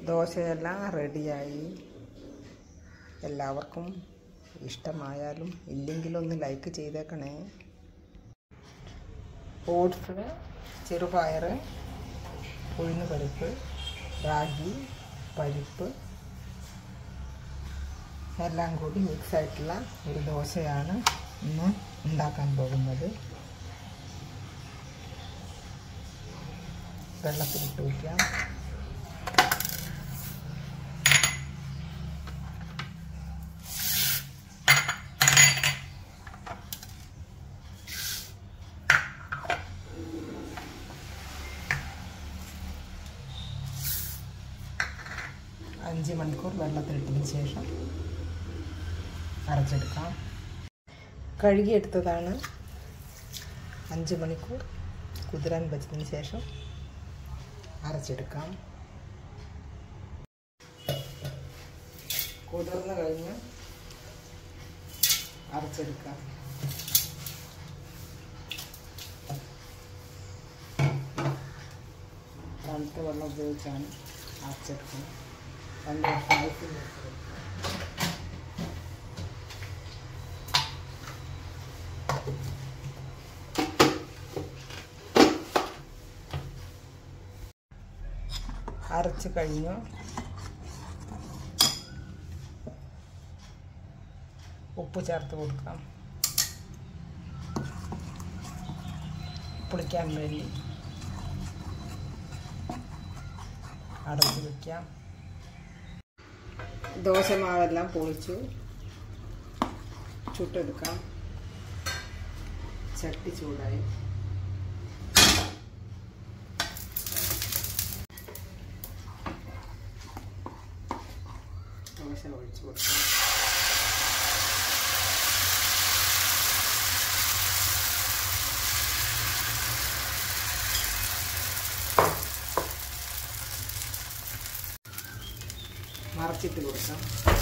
ദോശയെല്ലാം റെഡിയായി എല്ലാവർക്കും ഇഷ്ടമായാലും ഇല്ലെങ്കിലൊന്ന് ലൈക്ക് ചെയ്തേക്കണേ ഓട്സ് ചെറുപയർ ഉഴുന്ന് പരിപ്പ് റാഗി പരിപ്പ് എല്ലാം കൂടി മിക്സ് ആയിട്ടുള്ള ഒരു ദോശയാണ് ഇന്ന് ഉണ്ടാക്കാൻ പോകുന്നത് വെള്ളത്തിലിട്ട് വയ്ക്കാം അഞ്ച് മണിക്കൂർ വെള്ളത്തിലിട്ടതിന് ശേഷം അരച്ചെടുക്കാം കഴുകിയെടുത്തതാണ് അഞ്ച് മണിക്കൂർ കുതിരാൻ വെച്ചതിന് ശേഷം അരച്ചെടുക്കാം കുതിർന്ന് കഴിഞ്ഞ് അരച്ചെടുക്കാം തണുത്ത വെള്ളം ഉപയോഗിച്ചാണ് അരച്ചെടുക്കുന്നത് രണ്ട് വർഷം ഐസിൽ അരച്ച് കഴിഞ്ഞു ഉപ്പ് ചേർത്ത് കൊടുക്കാം പുളിക്കാൻ വേണ്ടി അടച്ച് വയ്ക്കാം ദോശമാവെല്ലാം പൊളിച്ചു ചുട്ടെടുക്കാം ചട്ടി ചൂടായി ദോശ ഒഴിച്ചു കൊടുക്കാം മറച്ചിട്ട് കൊടുക്കാം